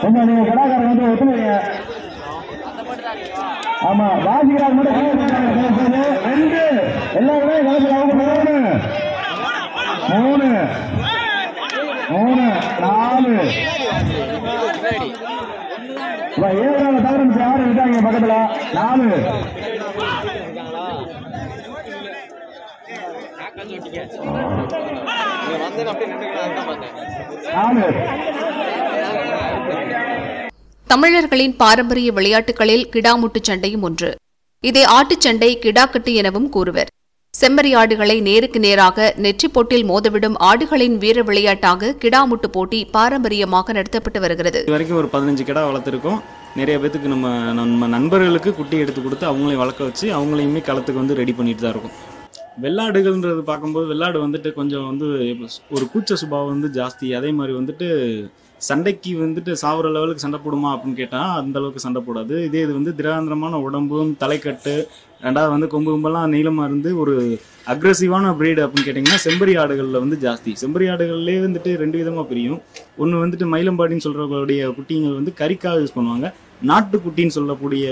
கொஞ்சம் நீங்க கடாக்காரங்க வந்து ஒத்துழைங்க ஆமா வாசிக்கிறார் மட்டும் கையை தட்டுறாங்க. தயவு செய்து. ரெண்டு எல்லா கடையும் கலந்து அவங்க மூணு மூணு மூணு நாலு இப்ப ஏழாவது தவிர மிச்சம் யாரும் இருக்காங்க பக்கத்துல நாலு நாலு தமிழர்களின் பாரம்பரிய விளையாட்டுகளில் கிடாமுட்டுச் சண்டையும் ஒன்று இதை ஆட்டுச்சண்டை கிடாக்கட்டு எனவும் கூறுவர் செம்மறி ஆடுகளை நேருக்கு நேராக நெற்றிப் பொட்டில் மோதவிடும் ஆடுகளின் வீர விளையாட்டாக கிடாமுட்டு போட்டி பாரம்பரியமாக நடத்தப்பட்டு வருகிறது இது வரைக்கும் ஒரு பதினஞ்சு கிடா வளர்த்துருக்கோம் நிறைய பேத்துக்கு நம்ம நம்ம நண்பர்களுக்கு குட்டி எடுத்து கொடுத்து அவங்களையும் வளர்க்க வச்சு அவங்களையுமே களத்துக்கு வந்து ரெடி பண்ணிட்டு தான் இருக்கும் வெள்ளாடுகள்ன்றது பார்க்கும்போது வெள்ளாடு வந்துட்டு கொஞ்சம் வந்து ஒரு கூச்ச சுபாவம் வந்து ஜாஸ்தி அதே மாதிரி வந்துட்டு சண்டைக்கு வந்துட்டு சாவர லெவலுக்கு சண்டை போடுமா அப்படின்னு கேட்டால் அந்த அளவுக்கு சண்டை போடாது இதே இது வந்து திராந்திரமான உடம்பும் தலைக்கட்டு ரெண்டாவது வந்து கொம்பு கொம்பெல்லாம் நீளமாக இருந்து ஒரு அக்ரெசிவான breed அப்படின்னு கேட்டிங்கன்னா செம்பரி ஆடுகளில் வந்து ஜாஸ்தி செம்பரி ஆடுகள்லேயே வந்துட்டு ரெண்டு விதமாக பிரியும் ஒன்று வந்துட்டு மயிலம்பாடின்னு சொல்கிறவங்களுடைய குட்டிங்கள் வந்து கறிக்காக யூஸ் பண்ணுவாங்க நாட்டுக்குட்டின்னு சொல்லக்கூடிய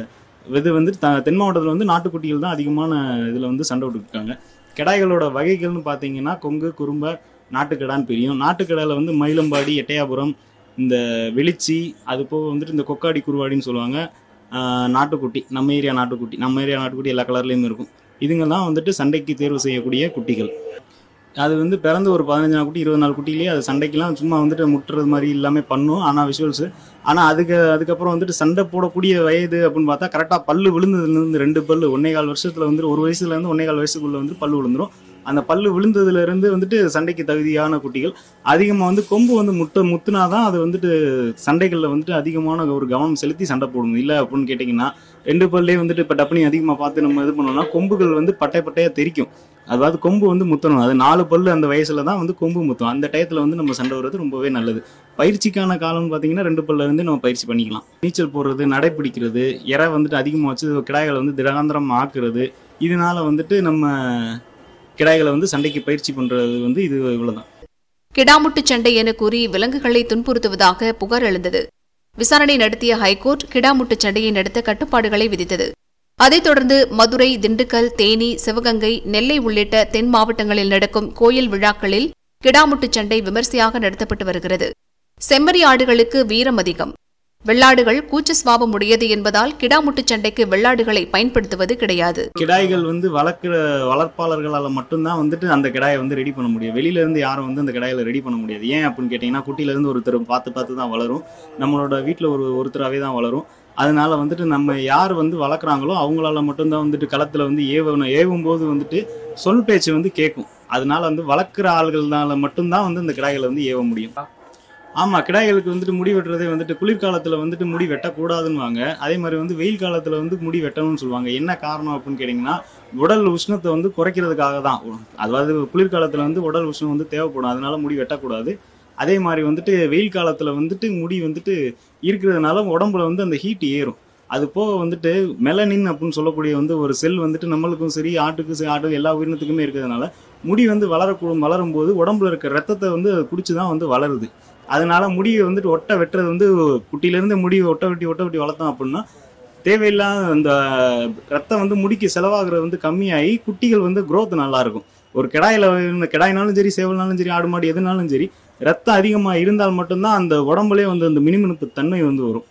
இது வந்து த தென் மாவட்டத்தில் வந்து நாட்டுக்குட்டிகள் தான் அதிகமான இதில் வந்து சண்டை விட்டுருக்காங்க கிடாய்களோட வகைகள்னு பார்த்தீங்கன்னா கொங்கு குறும்ப நாட்டுக்கடான்னு பிரியும் நாட்டுக்கடாயில் வந்து மயிலம்பாடி எட்டயாபுரம் இந்த வெளிச்சி அது போக வந்துட்டு இந்த கொக்காடி குருவாடின்னு சொல்லுவாங்க ஆஹ் நாட்டுக்குட்டி நம்ம ஏரியா நாட்டுக்குட்டி நம்ம ஏரியா நாட்டுக்குட்டி எல்லா கலர்லேயும் இருக்கும் இதுங்க தான் வந்துட்டு சண்டைக்கு தேர்வு செய்யக்கூடிய குட்டிகள் அது வந்து பிறந்து ஒரு பதினஞ்சு நாள் குட்டி இருபது நாள் குட்டிலேயே அது சண்டைக்கெல்லாம் சும்மா வந்துட்டு முட்டுறது மாதிரி எல்லாமே பண்ணும் ஆனால் விஷுவல்ஸு ஆனால் அதுக்கு அதுக்கப்புறம் வந்துட்டு சண்டை போடக்கூடிய வயது அப்படின்னு பார்த்தா கரெக்டாக பல்லு விழுந்ததுலேருந்து ரெண்டு பல்லு ஒன்னே கால் வருஷத்தில் வந்து ஒரு வயசுலேருந்து ஒன்னே கால் வயசுக்குள்ளே வந்து பல்லு விழுந்துரும் அந்த பல்லு விழுந்ததுலேருந்து வந்துட்டு சண்டைக்கு தகுதியான குட்டிகள் அதிகமாக வந்து கொம்பு வந்து முட்டை முத்துனா தான் அது வந்துட்டு சண்டைகளில் வந்துட்டு அதிகமான ஒரு கவனம் செலுத்தி சண்டை போடணும் இல்லை அப்படின்னு கேட்டிங்கன்னா ரெண்டு பல்லே வந்துட்டு இப்போ டப்பனி அதிகமாக பார்த்து நம்ம இது பண்ணோம்னா கொம்புகள் வந்து பட்டை பட்டையாக தெரிக்கும் அதாவது கொம்பு வந்து முத்தணும் அது நாலு பல்லு அந்த வயசுல தான் வந்து கொம்பு முத்தும் அந்த டயத்துல வந்து நம்ம சண்டை வர்றது ரொம்பவே நல்லது பயிற்சிக்கான காலம்னு பார்த்தீங்கன்னா ரெண்டு பல்ல இருந்து நம்ம பயிற்சி பண்ணிக்கலாம் நீச்சல் போடுறது நடைப்பிடிக்கிறது இறை வந்துட்டு அதிகமாக வச்சு கிடாய்களை வந்து திடகாந்திரம் ஆக்குறது இதனால வந்துட்டு நம்ம கிடாய்களை வந்து சண்டைக்கு பயிற்சி பண்றது வந்து இது இவ்வளவுதான் கிடாமுட்டுச் சண்டை என கூறி விலங்குகளை துன்புறுத்துவதாக புகார் எழுந்தது விசாரணை நடத்திய ஹைகோர்ட் கிடாமுட்டுச் சண்டையை நடத்த கட்டுப்பாடுகளை விதித்தது அதைத் தொடர்ந்து மதுரை திண்டுக்கல் தேனி சிவகங்கை நெல்லை உள்ளிட்ட தென் மாவட்டங்களில் நடக்கும் கோயில் விழாக்களில் கிடாமுட்டுச் சண்டை விமர்சையாக நடத்தப்பட்டு வருகிறது செம்மறி ஆடுகளுக்கு வீரம் அதிகம் வெள்ளாடுகள் கூச்ச சுவாபம் உடையது என்பதால் கிடாமுட்டுச் சண்டைக்கு வெள்ளாடுகளை பயன்படுத்துவது கிடையாது கிடாய்கள் வந்து வளர்க்குற வளர்ப்பாளர்களால் மட்டும்தான் வந்துட்டு அந்த கிடாயை வந்து ரெடி பண்ண முடியும் வெளியில இருந்து யாரும் வந்து அந்த கிடாயில ரெடி பண்ண முடியாது ஏன் அப்படின்னு கேட்டிங்கன்னா குட்டியில இருந்து ஒருத்தர் பார்த்து பார்த்து தான் வளரும் நம்மளோட வீட்டில் ஒரு ஒருத்தராகவே தான் வளரும் அதனால வந்துட்டு நம்ம யார் வந்து வளர்க்குறாங்களோ அவங்களால மட்டும்தான் வந்துட்டு களத்தில் வந்து ஏவணும் ஏவும் போது வந்துட்டு சொல் பேச்சு வந்து கேட்கும் அதனால வந்து வளர்க்குற ஆள்கள்னால மட்டும்தான் வந்து இந்த கிடாய்களை வந்து ஏவ முடியும் ஆமா கிடாய்களுக்கு வந்துட்டு முடி வெட்டுறதே வந்துட்டு குளிர்காலத்துல வந்துட்டு முடி வெட்டக்கூடாதுன்னுவாங்க அதே மாதிரி வந்து வெயில் காலத்துல வந்து முடி வெட்டணும்னு சொல்லுவாங்க என்ன காரணம் அப்படின்னு கேட்டிங்கன்னா உடல் உஷ்ணத்தை வந்து குறைக்கிறதுக்காக தான் அதாவது குளிர்காலத்துல வந்து உடல் உஷ்ணம் வந்து தேவைப்படும் அதனால முடி வெட்டக்கூடாது அதே மாதிரி வந்துட்டு வெயில் காலத்துல வந்துட்டு முடி வந்துட்டு இருக்கிறதுனால உடம்புல வந்து அந்த ஹீட் ஏறும் அது போக வந்துட்டு மெலனின் அப்படின்னு சொல்லக்கூடிய வந்து ஒரு செல் வந்துட்டு நம்மளுக்கும் சரி ஆட்டுக்கும் சரி ஆட்டு எல்லா உயிரினத்துக்குமே இருக்கிறதுனால முடி வந்து வளரக்கூடும் வளரும் போது உடம்புல இருக்க ரத்தத்தை வந்து குடிச்சு தான் வந்து வளருது அதனால முடியை வந்துட்டு ஒட்ட வெட்டுறது வந்து குட்டியிலேருந்து முடி ஒட்ட வெட்டி ஒட்ட வெட்டி வளர்த்தோம் அப்படின்னா தேவையில்லாத அந்த ரத்தம் வந்து முடிக்கு செலவாகிறது வந்து கம்மியாகி குட்டிகள் வந்து growth நல்லா இருக்கும் ஒரு கிடாயில இந்த கிடாயினாலும் சரி சேவல்னாலும் சரி ஆடு மாடு எதுனாலும் சரி ரத்தம் அதிகமாக இருந்தால் மட்டும்தான் அந்த உடம்புலே வந்து அந்த மினுமினுப்பு தன்மை வந்து வரும்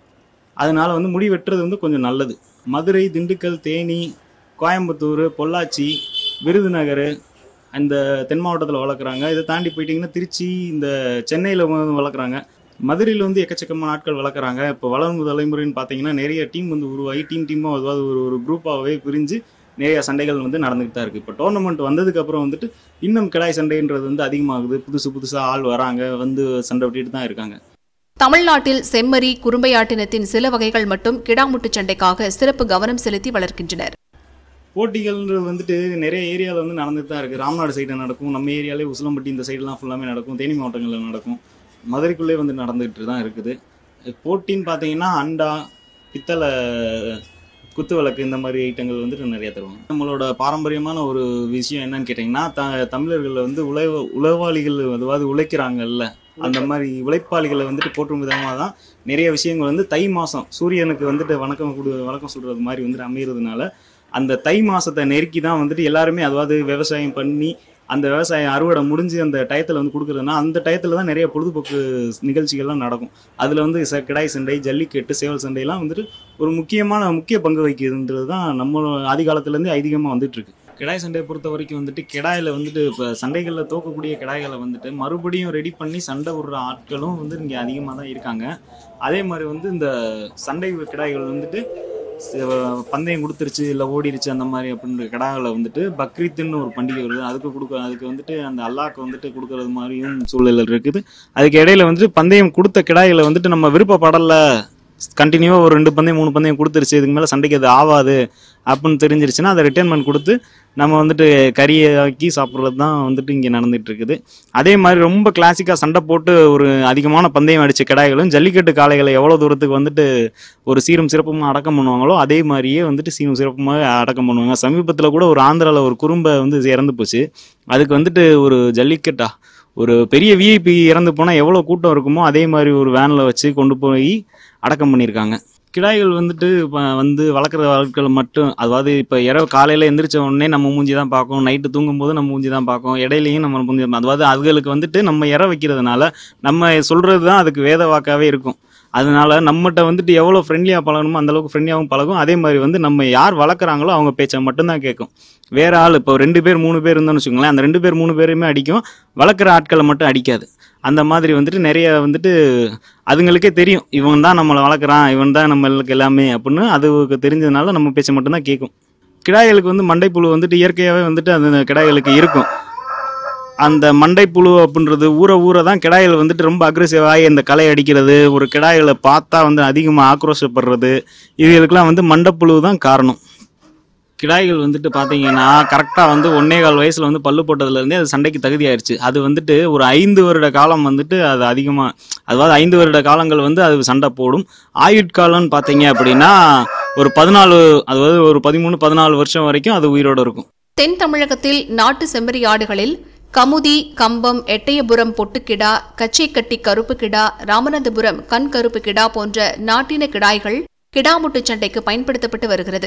அதனால வந்து முடி வெட்டுறது வந்து கொஞ்சம் நல்லது மதுரை திண்டுக்கல் தேனி கோயம்புத்தூர் பொள்ளாச்சி விருதுநகர் அந்த தென் மாவட்டத்தில் வளர்க்குறாங்க இதை தாண்டி போயிட்டிங்கன்னா திருச்சி இந்த சென்னையில் வளர்க்குறாங்க மதுரையில் வந்து எக்கச்சக்கமான ஆட்கள் வளர்க்குறாங்க இப்போ வளரும் தலைமுறைன்னு பார்த்தீங்கன்னா நிறைய டீம் வந்து உருவாகி டீம் டீமாக அதாவது ஒரு ஒரு குரூப்பாகவே பிரிஞ்சு நிறைய சண்டைகள் வந்து நடந்துகிட்டு தான் இருக்குது இப்போ டோர்னமெண்ட் வந்ததுக்கப்புறம் வந்துட்டு இன்னும் கிடாய் சண்டைன்றது வந்து அதிகமாகுது புதுசு புதுசாக ஆள் வராங்க வந்து சண்டை விட்டுட்டு தான் இருக்காங்க தமிழ்நாட்டில் செம்மறி குறும்பையாட்டினத்தின் சில வகைகள் மட்டும் கிடாமுட்டுச் சண்டைக்காக சிறப்பு கவனம் செலுத்தி வளர்க்கின்றனர் போட்டிகள்ன்றது வந்துட்டு நிறைய ஏரியாவில் வந்து நடந்துட்டு தான் இருக்குது ராம்நாடு சைடு நடக்கும் நம்ம ஏரியாலே உசிலம்பட்டி இந்த சைடுலாம் ஃபுல்லாமே நடக்கும் தேனி மாவட்டங்களில் நடக்கும் மதுரைக்குள்ளே வந்து நடந்துகிட்டு தான் இருக்குது போட்டின்னு பார்த்தீங்கன்னா அண்டா பித்தளை குத்து விளக்கு இந்த மாதிரி ஐட்டங்கள் வந்துட்டு நிறைய தருவாங்க நம்மளோட பாரம்பரியமான ஒரு விஷயம் என்னன்னு கேட்டிங்கன்னா த தமிழர்கள் வந்து உழவ உழவாளிகள் அதாவது உழைக்கிறாங்கல்ல அந்த மாதிரி உழைப்பாளிகளை வந்துட்டு போற்றும் விதமாக தான் நிறைய விஷயங்கள் வந்து தை மாதம் சூரியனுக்கு வந்துட்டு வணக்கம் கொடு வணக்கம் சொல்கிறது மாதிரி வந்துட்டு அமைகிறதுனால அந்த தை மாசத்தை நெருக்கி தான் வந்துட்டு எல்லாருமே அதாவது விவசாயம் பண்ணி அந்த விவசாயம் அறுவடை முடிஞ்சு அந்த டயத்தில் வந்து கொடுக்குறதுனா அந்த டயத்தில் தான் நிறைய பொழுதுபோக்கு நிகழ்ச்சிகள்லாம் நடக்கும் அதில் வந்து ச கிடாய் சண்டை ஜல்லிக்கட்டு சேவல் சண்டைலாம் வந்துட்டு ஒரு முக்கியமான முக்கிய பங்கு வகிக்குதுன்றது தான் நம்ம ஆதி காலத்துலேருந்து ஐதீகமாக வந்துட்டு இருக்கு கிடாய் சண்டையை பொறுத்த வரைக்கும் வந்துட்டு கிடாயில் வந்துட்டு இப்போ சண்டைகளில் தோக்கக்கூடிய கிடாய்களை வந்துட்டு மறுபடியும் ரெடி பண்ணி சண்டை விடுற ஆட்களும் வந்து இங்கே அதிகமாக தான் இருக்காங்க அதே மாதிரி வந்து இந்த சண்டை கிடாய்கள் வந்துட்டு ச- பந்தயம் கொடுத்துருச்சு இல்லை ஓடிருச்சு அந்த மாதிரி அப்படின்ற கிடாகளை வந்துட்டு பக்ரீத்துன்னு ஒரு பண்டிகை வருது அதுக்கு கொடுக்க அதுக்கு வந்துட்டு அந்த அல்லாஹ்க்கு வந்துட்டு கொடுக்கறது மாதிரியும் சூழல் இருக்குது அதுக்கு இடையில வந்துட்டு பந்தயம் கொடுத்த கிடாய்களை வந்துட்டு நம்ம விருப்பப்படல கண்டினியூவாக ஒரு ரெண்டு பந்தயம் மூணு பந்தயம் கொடுத்துருச்சு இதுக்கு மேலே சண்டைக்கு அது ஆகாது அப்படின்னு தெரிஞ்சிருச்சுன்னா அதை ரிட்டர்ன்மெண்ட் கொடுத்து நம்ம வந்துட்டு கறியை ஆக்கி சாப்பிட்றது தான் வந்துட்டு இங்கே நடந்துட்டு இருக்குது அதே மாதிரி ரொம்ப கிளாசிக்காக சண்டை போட்டு ஒரு அதிகமான பந்தயம் அடித்த கிடாய்களும் ஜல்லிக்கட்டு காளைகளை எவ்வளோ தூரத்துக்கு வந்துட்டு ஒரு சீரும் சிறப்புமாக அடக்கம் பண்ணுவாங்களோ அதே மாதிரியே வந்துட்டு சீரும் சிறப்புமாக அடக்கம் பண்ணுவாங்க சமீபத்தில் கூட ஒரு ஆந்திராவில் ஒரு குறும்பை வந்து இறந்து போச்சு அதுக்கு வந்துட்டு ஒரு ஜல்லிக்கட்டா ஒரு பெரிய விஐபி இறந்து போனால் எவ்வளோ கூட்டம் இருக்குமோ அதே மாதிரி ஒரு வேனில் வச்சு கொண்டு போய் அடக்கம் பண்ணியிருக்காங்க கிடாய்கள் வந்துட்டு இப்போ வந்து வளர்க்குற ஆட்கள் மட்டும் அதாவது இப்போ இரவு காலையில் எந்திரிச்ச உடனே நம்ம மூஞ்சி தான் பார்க்கும் நைட்டு தூங்கும்போது நம்ம மூஞ்சி தான் பார்க்கும் இடையிலையும் நம்ம மூஞ்சி தான் அதாவது அதுகளுக்கு வந்துட்டு நம்ம இற வைக்கிறதுனால நம்ம சொல்கிறது தான் அதுக்கு வேத வாக்காவே இருக்கும் அதனால நம்மகிட்ட வந்துட்டு எவ்வளோ ஃப்ரெண்ட்லியாக பழகணுமோ அந்த அளவுக்கு ஃப்ரெண்ட்லியாகவும் பழகும் அதே மாதிரி வந்து நம்ம யார் வளர்க்குறாங்களோ அவங்க பேச்சை மட்டும்தான் கேட்கும் வேற ஆள் இப்போ ரெண்டு பேர் மூணு பேர் இருந்தோம்னு வச்சுக்கோங்களேன் அந்த ரெண்டு பேர் மூணு பேருமே அடிக்கும் வளர்க்குற ஆட்களை மட்டும் அடிக்காது அந்த மாதிரி வந்துட்டு நிறைய வந்துட்டு அதுங்களுக்கே தெரியும் இவன் தான் நம்மளை வளர்க்குறான் இவன் தான் நம்மளுக்கு எல்லாமே அப்படின்னு அதுக்கு தெரிஞ்சதுனால நம்ம பேச்சை மட்டும்தான் கேட்கும் கிடாய்களுக்கு வந்து மண்டைப்புழு வந்துட்டு இயற்கையாகவே வந்துட்டு அந்த கிடாய்களுக்கு இருக்கும் அந்த மண்டைப்புழு அப்படின்றது ஊற ஊற தான் கிடாய்கள் வந்துட்டு ரொம்ப அக்ரெசிவாகி இந்த களை அடிக்கிறது ஒரு கிடாய்களை பார்த்தா வந்து அதிகமாக ஆக்ரோஷப்படுறது இதுகளுக்கெல்லாம் வந்து மண்டைப்புழு தான் காரணம் கிடாய்கள் வந்துட்டு பார்த்தீங்கன்னா கரெக்டாக வந்து ஒன்னே கால் வயசில் வந்து பல்லு போட்டதுலேருந்தே அது சண்டைக்கு தகுதி ஆயிடுச்சு அது வந்துட்டு ஒரு ஐந்து வருட காலம் வந்துட்டு அது அதிகமாக அதாவது ஐந்து வருட காலங்கள் வந்து அது சண்டை போடும் ஆயுட்காலம்னு பார்த்தீங்க அப்படின்னா ஒரு பதினாலு அதாவது ஒரு பதிமூணு பதினாலு வருஷம் வரைக்கும் அது உயிரோடு இருக்கும் தென் தமிழகத்தில் நாட்டு செம்மறி ஆடுகளில் கமுதி கம்பம் எட்டயபுரம் பொட்டுக்கிடா கச்சைக்கட்டி கருப்பு கிடா ராமநாதபுரம் கண் கருப்பு கிடா போன்ற நாட்டின கிடாய்கள் கிடாமுட்டுச் சண்டைக்கு பயன்படுத்தப்பட்டு வருகிறது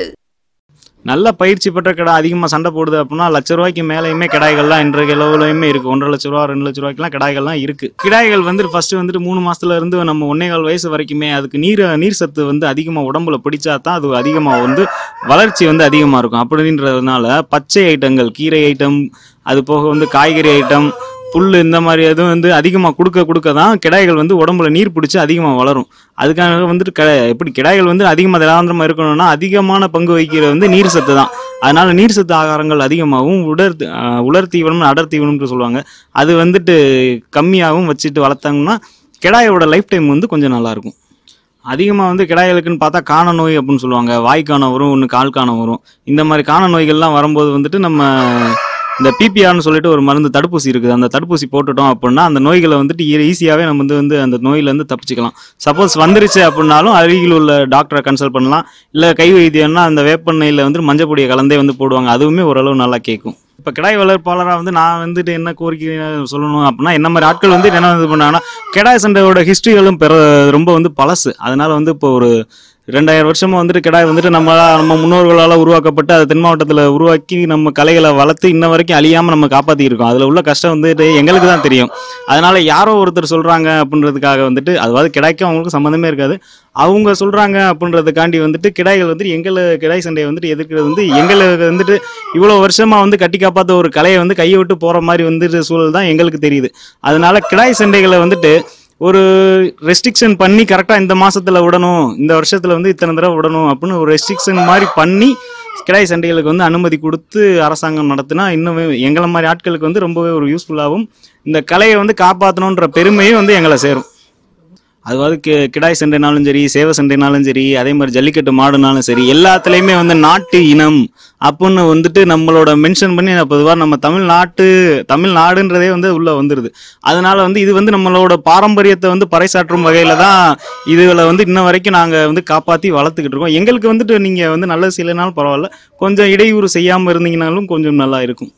நல்ல பயிற்சி பெற்ற கடை அதிகமாக சண்டை போடுது அப்படின்னா லட்ச ரூபாய்க்கு மேலேயுமே கிடாய்கள்லாம் இன்றைய அளவுலையுமே இருக்கு ஒன்றரை லட்ச ரூபா ரெண்டு லட்ச ரூபாய்க்குலாம் கிடாய்கள்லாம் இருக்கு கிடாய்கள் வந்து ஃபர்ஸ்ட் வந்துட்டு மூணு மாசத்துல இருந்து நம்ம ஒன்னே கால் வயசு வரைக்குமே அதுக்கு நீர் நீர் சத்து வந்து அதிகமாக உடம்புல பிடிச்சா தான் அது அதிகமாக வந்து வளர்ச்சி வந்து அதிகமாக இருக்கும் அப்படின்றதுனால பச்சை ஐட்டங்கள் கீரை ஐட்டம் அது போக வந்து காய்கறி ஐட்டம் புல் இந்த மாதிரி எதுவும் வந்து அதிகமாக கொடுக்க கொடுக்க தான் கிடாய்கள் வந்து உடம்புல நீர் பிடிச்சி அதிகமாக வளரும் அதுக்காக வந்துட்டு க எப்படி கிடாய்கள் வந்து அதிகமாக திராந்திரமாக இருக்கணும்னா அதிகமான பங்கு வகிக்கிறது வந்து நீர் சத்து தான் அதனால நீர் சத்து ஆகாரங்கள் அதிகமாகவும் உடர் அஹ் உலர் தீவனம் அடர் தீவனம்னு சொல்லுவாங்க அது வந்துட்டு கம்மியாகவும் வச்சுட்டு வளர்த்தாங்கன்னா கிடாயோட லைஃப் டைம் வந்து கொஞ்சம் நல்லா இருக்கும் அதிகமாக வந்து கிடாய்களுக்குன்னு பார்த்தா காண நோய் அப்படின்னு சொல்லுவாங்க வாய்க்கான வரும் ஒன்று கால் காண வரும் இந்த மாதிரி காண நோய்கள்லாம் வரும்போது வந்துட்டு நம்ம இந்த பிபிஆர்னு சொல்லிட்டு ஒரு மருந்து தடுப்பூசி இருக்குது அந்த தடுப்பூசி போட்டுட்டோம் அப்படின்னா அந்த நோய்களை வந்துட்டு ஈஸியாகவே நம்ம வந்து வந்து அந்த நோயிலேருந்து தப்பிச்சுக்கலாம் சப்போஸ் வந்துருச்சு அப்படின்னாலும் அருகில் உள்ள டாக்டரை கன்சல்ட் பண்ணலாம் இல்லை கை வைத்தியம்னா அந்த வேப்பெண்ணெயில் வந்து மஞ்சள் பொடியை கலந்தே வந்து போடுவாங்க அதுவுமே ஓரளவு நல்லா கேட்கும் இப்போ கிடாய் வளர்ப்பாளராக வந்து நான் வந்துட்டு என்ன கோரிக்கை சொல்லணும் அப்படின்னா என்ன மாதிரி ஆட்கள் வந்து என்ன இது பண்ணாங்கன்னா கிடாய் சண்டையோட ஹிஸ்ட்ரிகளும் பெற ரொம்ப வந்து பழசு அதனால வந்து இப்போ ஒரு ரெண்டாயிரம் வருஷமா வந்துட்டு கிடாய் வந்துட்டு நம்ம நம்ம முன்னோர்களால் உருவாக்கப்பட்டு அதை தென் மாவட்டத்தில் உருவாக்கி நம்ம கலைகளை வளர்த்து இன்ன வரைக்கும் அழியாமல் நம்ம காப்பாற்றி இருக்கோம் அதில் உள்ள கஷ்டம் வந்துட்டு எங்களுக்கு தான் தெரியும் அதனால யாரோ ஒருத்தர் சொல்கிறாங்க அப்படின்றதுக்காக வந்துட்டு அதாவது கிடாய்க்கும் அவங்களுக்கு சம்மந்தமே இருக்காது அவங்க சொல்கிறாங்க அப்படின்றதுக்காண்டி வந்துட்டு கிடாய்கள் வந்துட்டு எங்களை கிடாய் சண்டையை வந்துட்டு எதிர்க்கிறது வந்து எங்களுக்கு வந்துட்டு இவ்வளோ வருஷமாக வந்து கட்டி காப்பாற்ற ஒரு கலையை வந்து கையை விட்டு போகிற மாதிரி வந்துட்டு சூழல் தான் எங்களுக்கு தெரியுது அதனால கிடாய் சண்டைகளை வந்துட்டு ஒரு ரெஸ்ட்ரிக்ஷன் பண்ணி கரெக்டாக இந்த மாசத்துல விடணும் இந்த வருஷத்துல வந்து இத்தனை தடவை விடணும் அப்படின்னு ஒரு ரெஸ்ட்ரிக்ஷன் மாதிரி பண்ணி கிடாய் சண்டைகளுக்கு வந்து அனுமதி கொடுத்து அரசாங்கம் நடத்தினா இன்னுமே எங்களை மாதிரி ஆட்களுக்கு வந்து ரொம்பவே ஒரு யூஸ்ஃபுல்லாகவும் இந்த கலையை வந்து காப்பாற்றணுன்ற பெருமையும் வந்து எங்களை சேரும் அதாவது கி- கிடாய் சண்டைனாலும் சரி சேவை சண்டைனாலும் சரி அதே மாதிரி ஜல்லிக்கட்டு மாடுனாலும் சரி எல்லாத்துலேயுமே வந்து நாட்டு இனம் அப்படின்னு வந்துட்டு நம்மளோட மென்ஷன் பண்ணி பொதுவாக நம்ம தமிழ்நாட்டு தமிழ்நாடுன்றதே வந்து உள்ள வந்துருது அதனால வந்து இது வந்து நம்மளோட பாரம்பரியத்தை வந்து பறைசாற்றும் வகையில தான் இதுகளை வந்து இன்ன வரைக்கும் நாங்கள் வந்து காப்பாற்றி வளர்த்துக்கிட்டு இருக்கோம் எங்களுக்கு வந்துட்டு நீங்கள் வந்து நல்லது செய்யலைனாலும் பரவாயில்ல கொஞ்சம் இடையூறு செய்யாமல் இருந்தீங்கனாலும் கொஞ்சம் நல்லா இருக்கும்